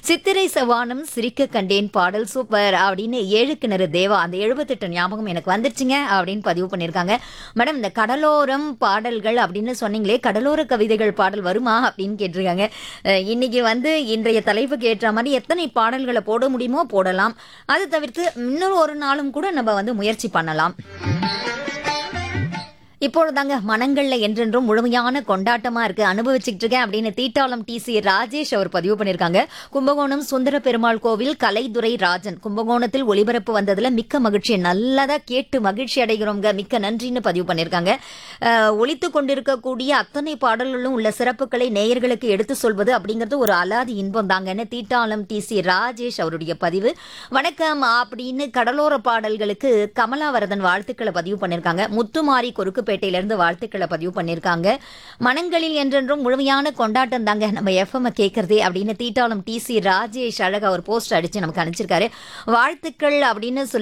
சித்திரை சவானம் சிரிக்க கண்டேன் பாடல் சூப்பர் அப்படின்னு ஏழு கிணறு தேவா அந்த எழுபத்தெட்டு ஞாபகம் எனக்கு வந்துருச்சுங்க அப்படின்னு பதிவு பண்ணியிருக்காங்க மேடம் இந்த கடலோரம் பாடல்கள் அப்படின்னு சொன்னீங்களே கடலோர கவிதைகள் பாடல் வருமா அப்படின்னு கேட்டிருக்காங்க அஹ், இன்னைக்கு வந்து இன்றைய தலைப்புக்கு ஏற்ற மாதிரி எத்தனை பாடல்களை போட முடியுமோ போடலாம் அது தவிர்த்து இன்னொரு ஒரு நாளும் கூட நம்ம வந்து முயற்சி பண்ணலாம் இப்பொழுதாங்க மனங்கள்ல என்றென்றும் முழுமையான கொண்டாட்டமா இருக்கு அனுபவிச்சுட்டு இருக்கேன் அப்படின்னு தீட்டாளம் டிசி ராஜேஷ் அவர் பதிவு பண்ணிருக்காங்க கும்பகோணம் சுந்தர பெருமாள் கோவில் கலைதுரை ராஜன் கும்பகோணத்தில் ஒளிபரப்பு வந்ததுல மிக்க மகிழ்ச்சி நல்லதா கேட்டு மகிழ்ச்சி அடைகிறோங்க மிக்க நன்றின்னு பதிவு பண்ணிருக்காங்க அஹ், ஒலித்து கொண்டிருக்கக்கூடிய அத்தனை பாடல்களும் உள்ள சிறப்புகளை நேயர்களுக்கு எடுத்து சொல்வது அப்படிங்கிறது ஒரு அலாதி இன்பம் தாங்கன்னு தீட்டாளம் டிசி ராஜேஷ் அவருடைய பதிவு வணக்கம் அப்படின்னு கடலோர பாடல்களுக்கு கமலாவரதன் வாழ்த்துக்களை பதிவு பண்ணிருக்காங்க முத்துமாரி கொருக்குப்பேட்டையிலிருந்து வாழ்த்துக்களை பதிவு பண்ணிருக்காங்க மனங்களில் என்றென்றும் முழுமையான கொண்டாட்டம் தாங்க நம்ம எஃப்எம் கேட்கறதே அப்படின்னு தீட்டாளம் டிசி ராஜேஷ் அழகா ஒரு போஸ்ட் அடிச்சு நமக்கு அனுப்பிச்சிருக்காரு வாழ்த்துக்கள் அப்படின்னு சொல்லி